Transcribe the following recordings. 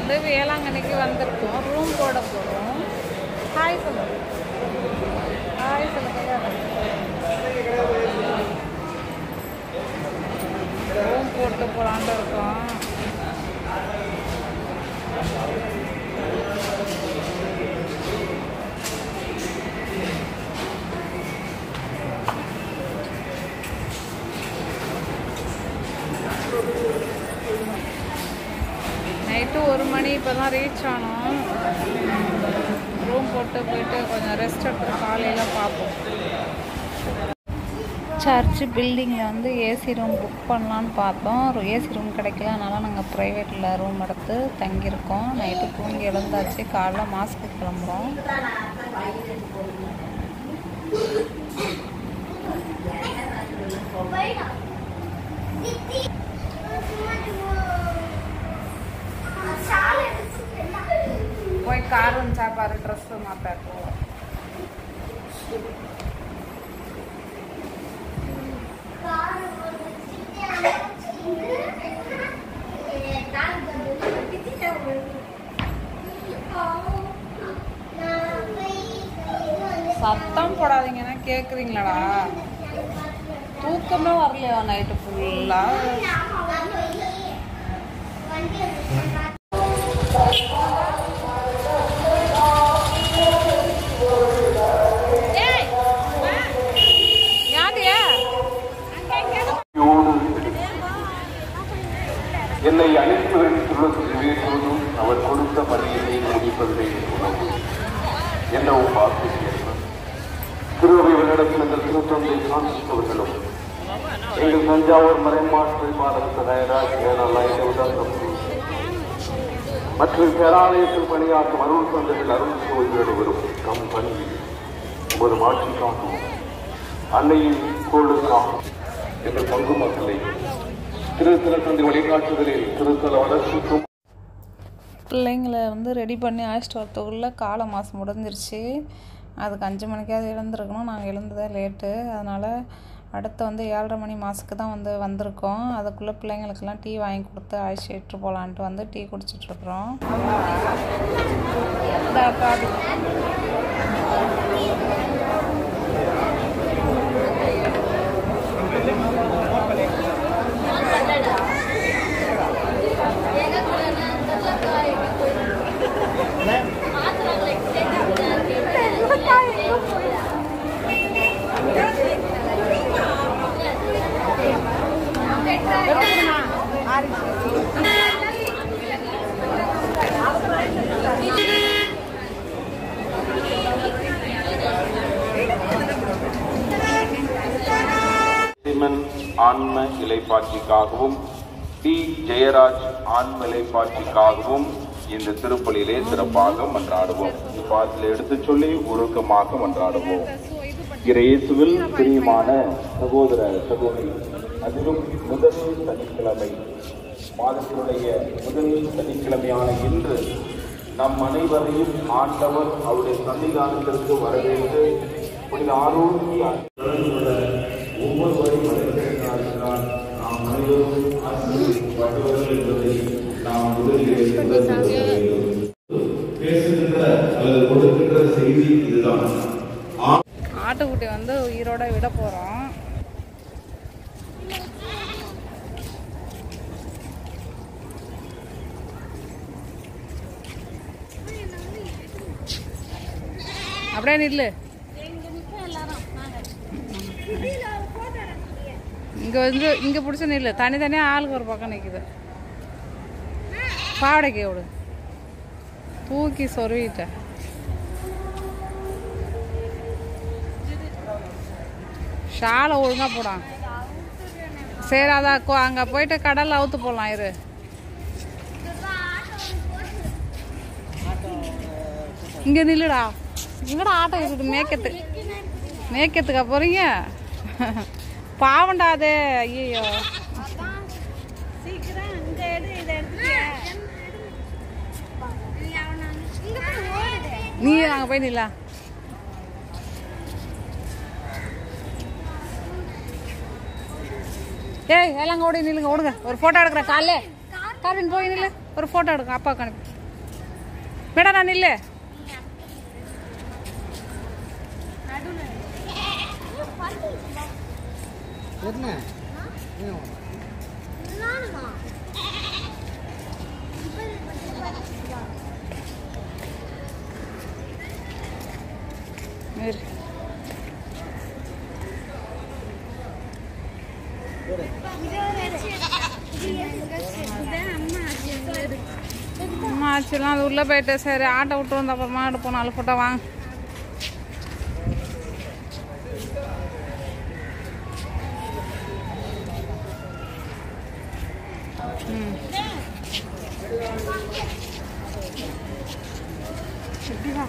வந்து வேளாங்கண்ணிக்கு வந்திருக்கோம் ரூம் போட போகிறோம் ஹாய் சொல்லு ஹாய் சொல்லுங்க ரூம் போட்டு போகலான்ட்டு இருக்கோம் நைட்டு ஒரு மணி இப்போ தான் ரீச் ஆனோம் ரூம் போட்டு போயிட்டு கொஞ்சம் ரெஸ்ட் எடுத்துட்டு காலையில் பார்ப்போம் சர்ச் பில்டிங்கில் வந்து ஏசி ரூம் புக் பண்ணலான்னு பார்த்தோம் ஏசி ரூம் கிடைக்கல அதனால நாங்கள் ப்ரைவேட்டில் ரூம் எடுத்து தங்கியிருக்கோம் நைட்டு தூங்கி எழுந்தாச்சு காலைல மாஸ்க்கு கிளம்புறோம் போய் கார் வந்துச்சா பாரு ட்ரெஸ்ஸு மாற்ற சத்தம் போடாதீங்கன்னா கேட்குறீங்களாடா தூக்கமே வரலையா நைட்டு ஃபுல்லாக யாரு என்னை அழைத்து வைத்துள்ளது நிறைவேற்றுவதும் அவர் கொடுத்த பணியினை முடிப்பதிலே உணவு என்னவும் ஆசிரியர்கள் திருவைகளிடத்தில் எங்கள் திருத்தந்தை சாந்தித்தவர்களும் எங்கள் தஞ்சாவூர் மறைமாற்று மாதம் தயாராக மற்றும் பேராலயத்தில் பணியாற்றும் அருள் தந்தைகள் அருள் சோதரியோடு வரும் நம் பணியில் ஒரு மாட்சிக்காகவும் அன்னையின் கோளுக்காகவும் எங்கள் பங்கு மக்களை திருத்தல தந்தை வழிகாட்டுதலில் திருத்தல வளர்ச்சிக்கும் பிள்ளைங்களை வந்து ரெடி பண்ணி அழைச்சிட்டு வரத்துக்குள்ளே காலை மாதம் முடிஞ்சிருச்சு அதுக்கு அஞ்சு மணிக்காவது எழுந்திருக்கணும் நாங்கள் எழுந்ததே லேட்டு அதனால் அடுத்து வந்து ஏழரை மணி மாதத்துக்கு தான் வந்து வந்திருக்கோம் அதுக்குள்ளே பிள்ளைங்களுக்கெல்லாம் டீ வாங்கி கொடுத்து அழைச்சிட்டு போகலான்ட்டு வந்து டீ குடிச்சிட்ருக்குறோம் சிமன் ஆன்ம இலைப்பாட்சிக்காகவும் டி ஜெயராஜ் ஆன்ம இலைப்பாட்சிக்காகவும் இந்த திருப்பலியிலே சிறப்பாக மன்றாடுவோம் இப்பாட்டில் எடுத்துச் சொல்லி உருக்கமாக மன்றாடுவோம் இயேசுவில் பிரியமான சகோதர சகோதரி அதிலும் முதல் சனிக்கிழமை மாதத்தினுடைய முதல் சனிக்கிழமையான இன்று நம் அனைவரையும் ஆண்டவர் அவருடைய சன்னிதானத்திற்கு வரவேற்று புனித ஆரோக்கிய ஒவ்வொருவரையும் வரவேற்கிறார் நாம் அனைவரும் ஆசீர்வதிக்கப்படுவார்கள் என்பதை நாம் முதலில் உணர்ந்து வேண்டும். பேசுகின்ற அல்லது கொடுக்கின்ற செய்தி இதுதான் ஆட்டுக்குட்டி வந்து உயிரோட விட போகிறோம் அப்படியே நில்லு இங்க வந்து இங்க பிடிச்ச நில்லு தனித்தனியா ஆளுக்கு ஒரு பக்கம் நிக்குது பாவடைக்கு விடு தூக்கி சொருவிட்ட ஷாலை ஒழுங்கா போடான் சரி அதான் கொ- அங்க போயிட்டு கடல்ல அவுத்து போடலாம் இரு இங்க நில்லுடா எங்கடா ஆட்டோ இருக்குது மேய்க்கத்து மேய்க்கத்துக்கா போறீங்க பாவண்டா அது ஐயோ நீ அங்க போய் நில்லா ஏய் எல்லாம் ஓடி நில்லுங்க ஓடுங்க ஒரு போட்டோ எடுக்கிறேன் காலைல கார்வின் போய் நில்லு ஒரு போட்டோ எடுக்க அப்பா அனுப்பி மேடா நான் இல்லை இரு. அம்மா ஆச்சுலாம் அது உள்ளே போயிட்டு சரி ஆட்டோ விட்டு வந்த அப்புறமா எடுப்போம் நாலு ஃபோட்டோ வாங்க ம் எப்படி வா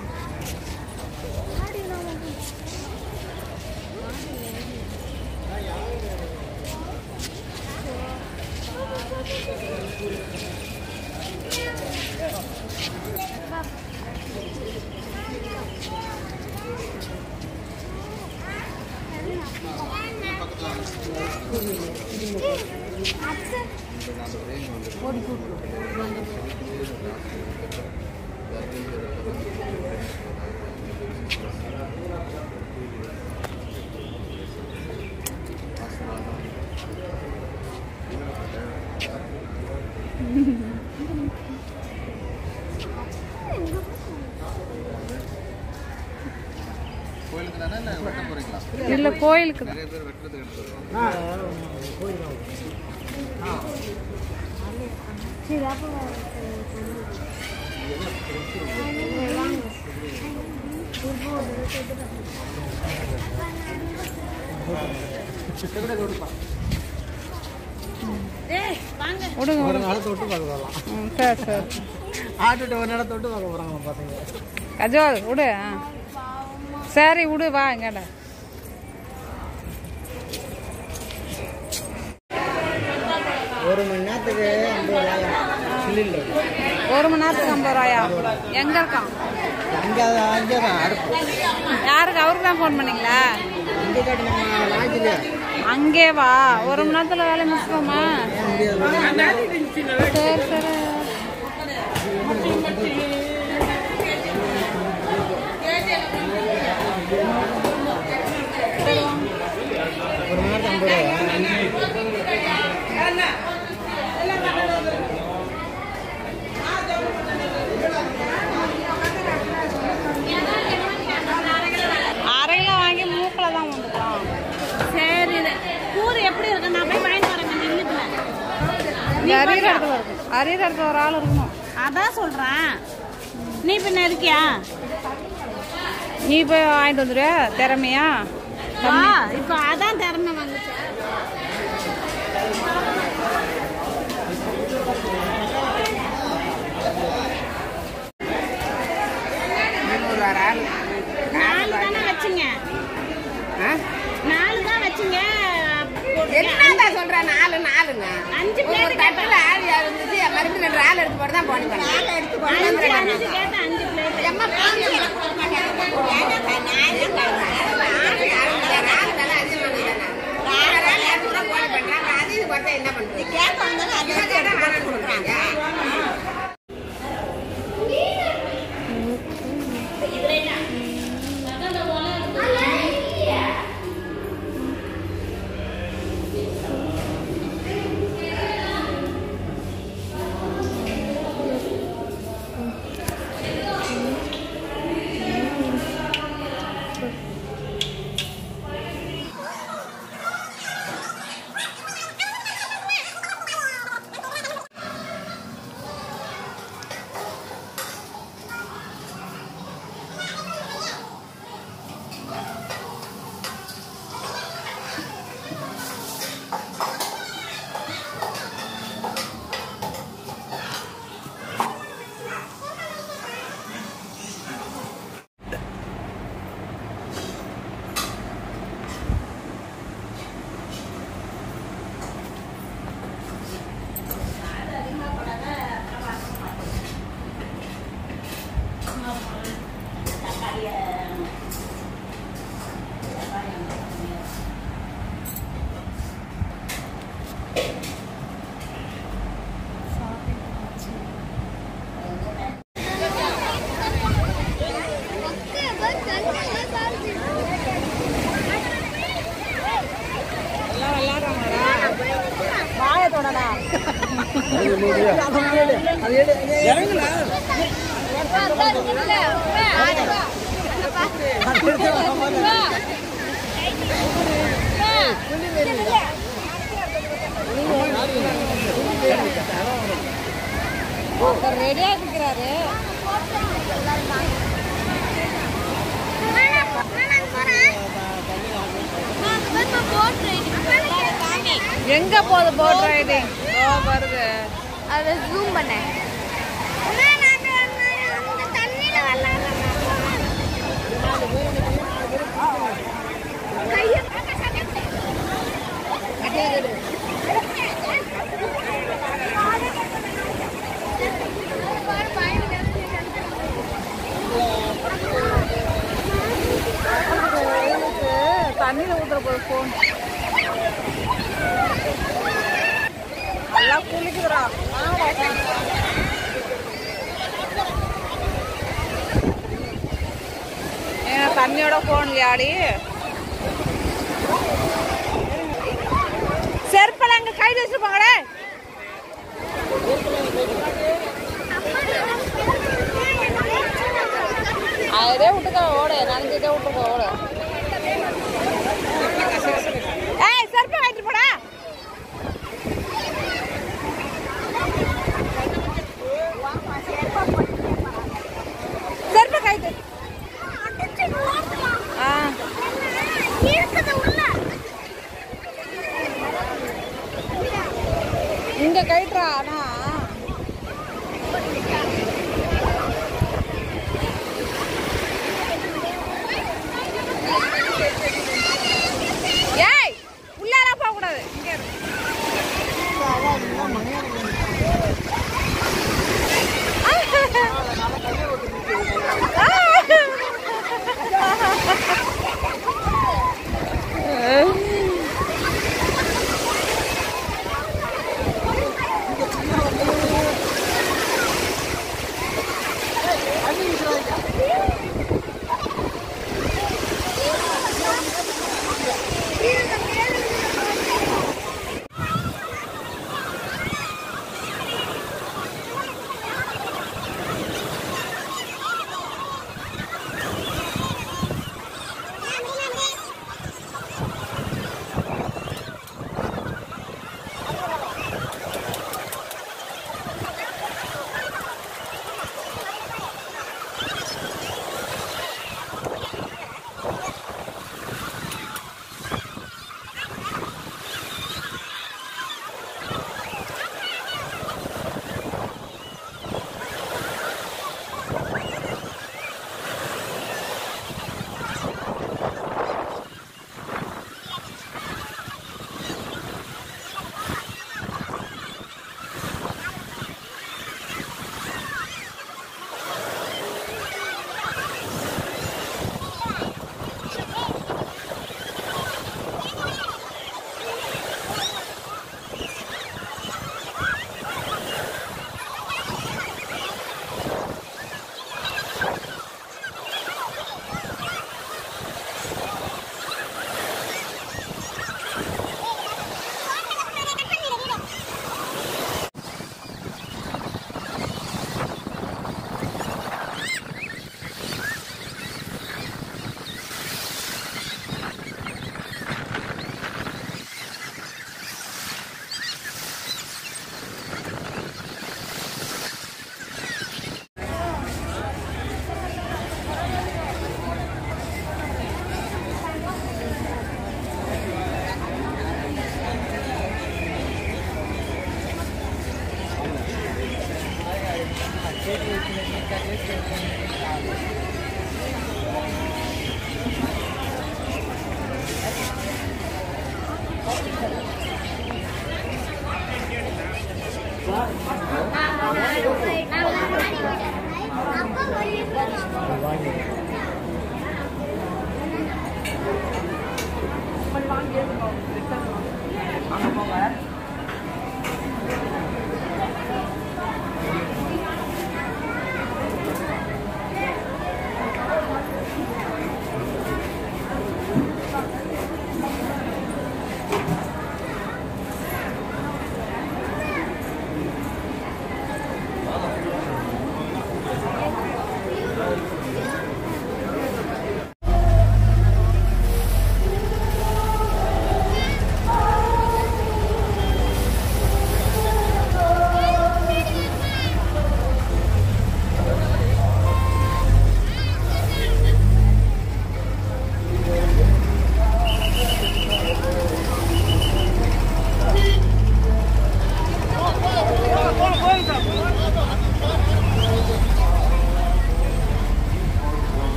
கோயிலுக்கு தானே இல்லை வெட்ட போகிறீங்களா இல்லை கோயிலுக்கு தான் நிறைய பேர் வெட்டுறதுக்கு எடுத்து விடுங்க ஒரு விடுங்க நாள் தொட்டு பார்க்க போகலாம் ம் சரி சரி ஆட்டுட்டு ஒரு நேரம் தொட்டு பார்க்க போகிறாங்க பசங்க கஜோல் விடு ஆ சரி விடு வா எங்கடா ஒரு மணி நேரத்துக்கு ஐம்பது ரூபாய் சிலிண்டர் ஒரு மணி நேரத்துக்கு ஐம்பது ரூபாயா எங்கே இருக்கான் அங்கே அங்கே தான் அடுப்பு யாருக்கு அவருக்கு தான் ஃபோன் பண்ணீங்களா இங்கே காட்டு நம்ம லாய்ச்சிலையா அங்கே வா ஒரு மணி நேரத்தில் வேலை முடிச்சுக்கோமா முடியாது சரி சரி ஒரு மணி நேரத்துக்கு ஐம்பது ரூபாய் அரை கிலோ வாங்கி மூக்கில் தான் வந்துக்கலாம் சரி கூறு எப்படி இருக்கு நான் போய் வாங்கிட்டு வரேன் நில்லுக்குல அரியர் இடத்துல இருக்கும் அரியர் இடத்துல ஒரு ஆள் இருக்கணும் அதான் சொல்றேன் நீ பின்ன இருக்கியா நீ போய் வாங்கிட்டு வந்துடுவியா திறமையா வா இப்போ அதான் திறமை வந்துச்சு நாலு தானே வச்சுங்க நாலு தான் வச்சுங்க என்னதான் சொல்ற நாலு நாலுங்க அஞ்சு ஒரு பிளேட் தட்டுல ஆள் இருந்துச்சு மறுபடியும் ரெண்டு ஆள் எடுத்து போட்டு தான் போனி பண்ணேன் எடுத்து அஞ்சு அஞ்சு கேட்டேன் அஞ்சு பிளேட் எம்மா போனி என்ன பண்றது கேட்பாங்க சொல்றாங்க ரெடியா இருக்கிறாரு எங்க போகுது போட் ரைடிங் ஓ வருது அதை ஜூம் பண்ணேன் தண்ணியில ஊத்துற போது போன் நல்லா குளிக்குதுடா ஏன் தண்ணியோட போன் இல்லையாடி செருப்பெல்லாம் அங்க கையில் வச்சிருப்பாங்களே அதே விட்டுக்க ஓட நனைஞ்சிட்டே விட்டுக்க ஓட ஏய் செருப்பை வாங்கிட்டு போடா செருப்பை கைட்டு ஆ இங்க கைட்டுறா ஆனா ஏய் உள்ளாரா போக கூடாது இங்க இரு.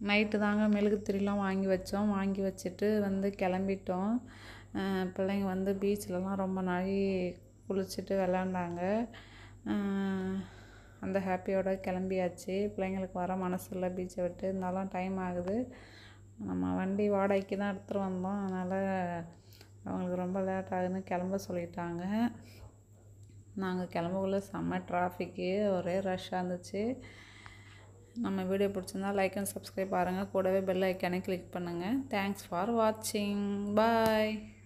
நைட்டு தாங்க மெழுகு திரிலாம் வாங்கி வச்சோம் வாங்கி வச்சுட்டு வந்து கிளம்பிட்டோம் அஹ் பிள்ளைங்க வந்து பீச்லலாம் ரொம்ப நாளி குளிச்சுட்டு விளாண்டாங்க அஹ் அந்த ஹாப்பியோட கிளம்பியாச்சு பிள்ளைங்களுக்கு வர மனசு இல்லை பீச்சை விட்டு இருந்தாலும் டைம் ஆகுது நம்ம வண்டி வாடகைக்கு தான் எடுத்துகிட்டு வந்தோம் அதனால் அவங்களுக்கு ரொம்ப லேட் ஆகுதுன்னு கிளம்ப சொல்லிட்டாங்க நாங்கள் கிளம்பக்குள்ள செம்ம டிராஃபிக்கு ஒரே ரஷ்ஷாக இருந்துச்சு நம்ம வீடியோ பிடிச்சிருந்தா லைக் அண்ட் சப்ஸ்கிரைப் பாருங்கள் கூடவே பெல் ஐக்கானே கிளிக் பண்ணுங்கள் தேங்க்ஸ் ஃபார் வாட்சிங் பாய்